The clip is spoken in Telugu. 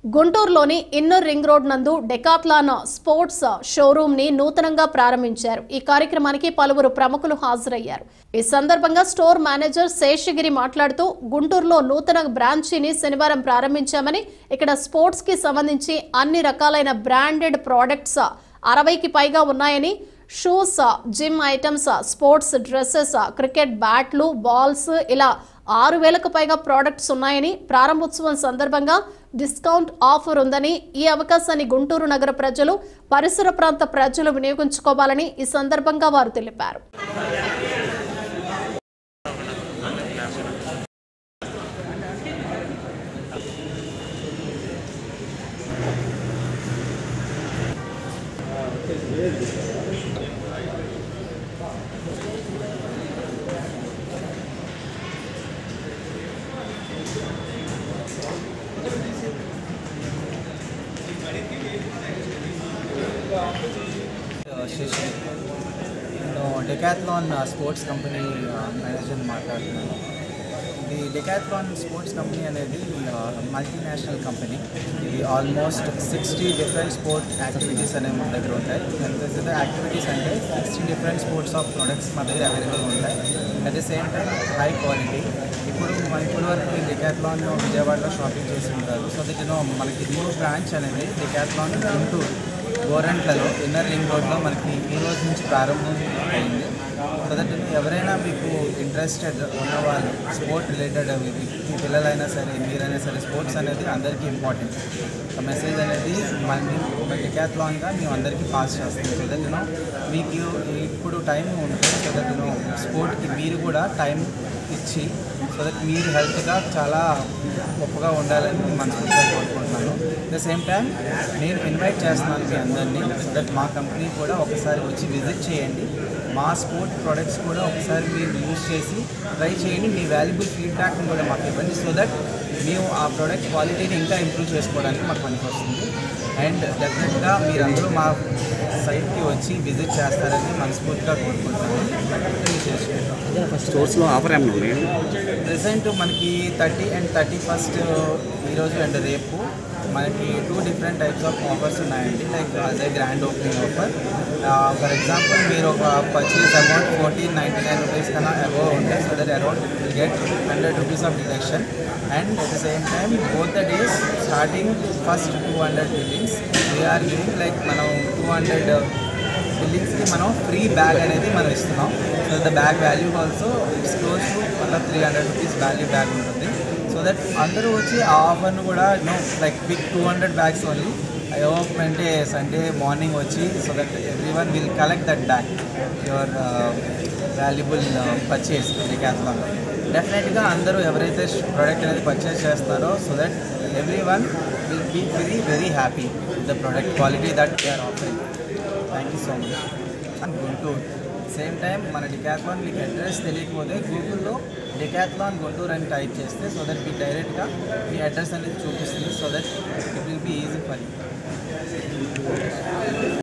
గుంటూరులోని ఇన్నర్ రింగ్ రోడ్ నందు డెకాట్లాన్ స్పోర్ట్స్ షోరూమ్ ని నూతనంగా ప్రారంభించారు ఈ కార్యక్రమానికి పలువురు ప్రముఖులు హాజరయ్యారు ఈ సందర్భంగా స్టోర్ మేనేజర్ శేషగిరి మాట్లాడుతూ గుంటూరులో నూతన బ్రాంచీని శనివారం ప్రారంభించామని ఇక్కడ స్పోర్ట్స్ కి సంబంధించి అన్ని రకాలైన బ్రాండెడ్ ప్రోడక్ట్స్ అరవైకి పైగా ఉన్నాయని shoes gym items sports dresses cricket బ్యాట్లు బాల్స్ ఇలా ఆరు వేలకు పైగా ప్రోడక్ట్స్ ఉన్నాయని ప్రారంభోత్సవం సందర్భంగా డిస్కౌంట్ ఆఫర్ ఉందని ఈ అవకాశాన్ని గుంటూరు నగర ప్రజలు పరిసర ప్రాంత ప్రజలు వినియోగించుకోవాలని ఈ సందర్భంగా వారు తెలిపారు శశి నేను డెకాథ్లాన్ స్పోర్ట్స్ కంపెనీ మేనేజర్ మాట్లాడుతున్నాను ఇది డెకాథ్లాన్ స్పోర్ట్స్ కంపెనీ అనేది మల్టీనేషనల్ కంపెనీ ఇది almost sixty different sport activities అనేవి మన దగ్గర ఉంటాయి ఎంత యాక్టివిటీస్ అంటే sixty different sports of products మన దగ్గర అవైలబుల్ ఉంటాయి at the same time high quality ఇప్పుడు మన ఇప్పటి వరకు డెకాథ్లాన్ విజయవాడలో షాపింగ్ చేసి ఉంటారు so that you know new branch అనేది డెకాథ్లాన్ గుంటూరు గోరంట్లలో ఇన్నర్ రింగ్ రోడ్లో మనకి ఈ రోజు నుంచి ప్రారంభం అయింది సో దట్ ఎవరైనా మీకు ఇంట్రెస్టెడ్ ఉన్నవాళ్ళు స్పోర్ట్ రిలేటెడ్ అవి మీ పిల్లలైనా సరే మీరైనా సరే స్పోర్ట్స్ అనేది అందరికీ ఇంపార్టెంట్ ఆ మెసేజ్ అనేది మనకి ఒక డెకాథ్లాన్గా మేము అందరికీ పాస్ చేస్తాం సో దట్ యూనో మీకు ఇప్పుడు టైం ఉంటే సో దట్ యూనో స్పోర్ట్కి మీరు కూడా టైం ఇచ్చి సో దట్ మీరు హెల్త్గా చాలా గొప్పగా ఉండాలని మనస్ఫూర్తిగా కోరుకుంటున్నాను అట్ ద సేమ్ టైం నేను ఇన్వైట్ చేస్తున్నాను మీ అందరినీ సో దట్ మా కంపెనీ కూడా ఒకసారి వచ్చి విజిట్ చేయండి మా స్పోర్ట్ ప్రొడక్ట్స్ కూడా ఒకసారి మీరు యూజ్ చేసి ట్రై చేయండి మీ వాల్యుబుల్ ఫీడ్బ్యాక్ని కూడా మాకు ఇవ్వండి సో దట్ మేము ఆ ప్రోడక్ట్ క్వాలిటీని ఇంకా ఇంప్రూవ్ చేసుకోవడానికి మాకు పనికి వస్తుంది అండ్ డెఫినెట్గా మీరందరూ మా సైట్కి వచ్చి విజిట్ చేస్తారని మనస్ఫూర్తిగా కోరుకుంటున్నాను స్టోర్స్లో ఆఫర్ ఏమైనా ఉన్నాయి ప్రెసెంట్ మనకి థర్టీ అండ్ థర్టీ ఫస్ట్ ఈరోజు అండ్ రేపు మనకి two different types of offers ఉన్నాయండి లైక్ అదే grand opening offer for example మీరు ఒక purchase amount fourteen ninety nine rupees కన్నా అబోవ్ ఉంటే so that around will get hundred rupees of deduction and at the same time both the days starting first two hundred buildings we are giving like మనం టూ హండ్రెడ్ బిల్డింగ్స్కి మనం ఫ్రీ బ్యాగ్ అనేది మనం ఇస్తున్నాం so the bag value also it's close to మళ్ళీ three hundred rupees value bag ఉంటుంది సో దట్ అందరూ వచ్చి ఆ ఆఫర్ను కూడా no like quick two hundred bags only I hope అంటే సండే మార్నింగ్ వచ్చి so that every one will collect that bag your valuable purchase Decathlon డెఫినెట్గా అందరూ ఎవరైతే ప్రోడక్ట్ అనేది పర్చేస్ చేస్తారో so that every one will be very very happy with the product quality that we are offering thank you so much and Guntur same time మన డికాథ్లాన్ మీకు అడ్రస్ తెలియకపోతే గూగుల్లో డికాథ్లాన్ గుంటూరు అని టైప్ చేస్తే సో దట్ మీకు డైరెక్ట్గా మీ అడ్రస్ అనేది చూపిస్తుంది so that it will be easy for you